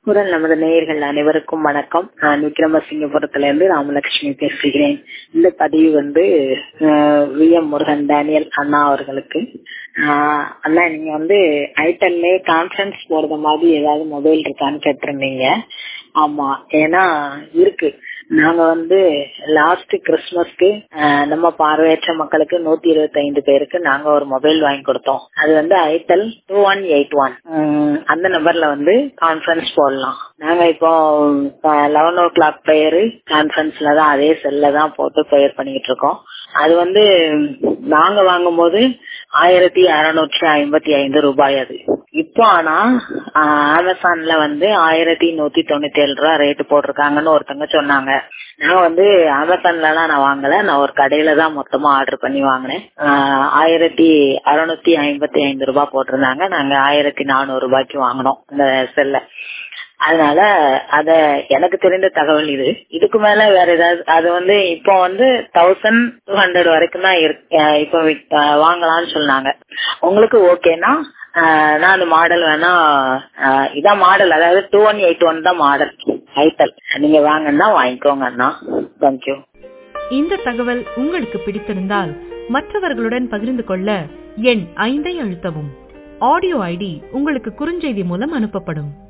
உடன் நமது நேயர்கள் அனைவருக்கும் வணக்கம் நான் விக்ரமசிங்கபுரத்துல இருந்து ராமலட்சுமி பேசுகிறேன் இந்த பதிவு வந்து வி எம் முருகன் டேனியல் அண்ணா அவர்களுக்கு ஆஹ் அண்ணா நீங்க வந்து ஐட்டல்ல கான்ஃபரன்ஸ் போடுற மாதிரி ஏதாவது மொபைல் இருக்கான்னு கேட்டிருந்தீங்க ஆமா ஏன்னா இருக்கு நாங்க வந்து லாஸ்ட் கிறிஸ்துமஸ்க்கு நம்ம பார்வையற்ற மக்களுக்கு நூத்தி இருபத்தி ஐந்து பேருக்கு நாங்க ஒரு மொபைல் வாங்கி கொடுத்தோம் அது வந்து itel two one eight one அந்த நம்பர்ல வந்து கான்ஃபரன்ஸ் போடலாம் நாங்க இப்போ லெவன் ஓ கிளாக் ப்ரேயரு கான்ஃபரன்ஸ்ல தான் அதே செல்ல தான் போட்டு ப்ரேயர் பண்ணிட்டு இருக்கோம் அது வந்து நாங்க வாங்கும் போது ஆயிரத்தி அறுநூற்றி ஐம்பத்தி ஐந்து ரூபாய் அது இப்போ ஆனா அமேசான்ல வந்து ஆயிரத்தி நூத்தி தொண்ணூத்தி ஏழு ரூபா ரேட்டு போட்டிருக்காங்கன்னு ஒருத்தங்க சொன்னாங்க நான் வந்து அமேசான்ல எல்லாம் நான் வாங்கல நான் ஒரு கடையில தான் மொத்தமா ஆர்டர் பண்ணி வாங்கினேன் ஆயிரத்தி அறுநூத்தி ஐம்பத்தி ஐந்து ரூபாய் போட்டிருந்தாங்க நாங்க ஆயிரத்தி நானூறு ரூபாய்க்கு வாங்கினோம் அந்த செல்ல அதனால அத எனக்கு தெரிந்த தகவல் இது இதுக்கு மேல வேற ஏதாவது அது வந்து இப்போ வந்து தௌசண்ட் டூ ஹண்ட்ரட் வரைக்கும் தான் இப்போ வாங்கலாம்னு சொன்னாங்க உங்களுக்கு ஓகேனா நான் அந்த மாடல் வேணா இதான் மாடல் அதாவது டூ ஒன் எயிட் ஒன் தான் மாடல் ஐட்டல் நீங்க வாங்கன்னா வாங்கிக்கோங்க அண்ணா தேங்க்யூ இந்த தகவல் உங்களுக்கு பிடித்திருந்தால் மற்றவர்களுடன் பகிர்ந்து கொள்ள எண் ஐந்தை அழுத்தவும் ஆடியோ ஐடி உங்களுக்கு குறுஞ்செய்தி மூலம் அனுப்பப்படும்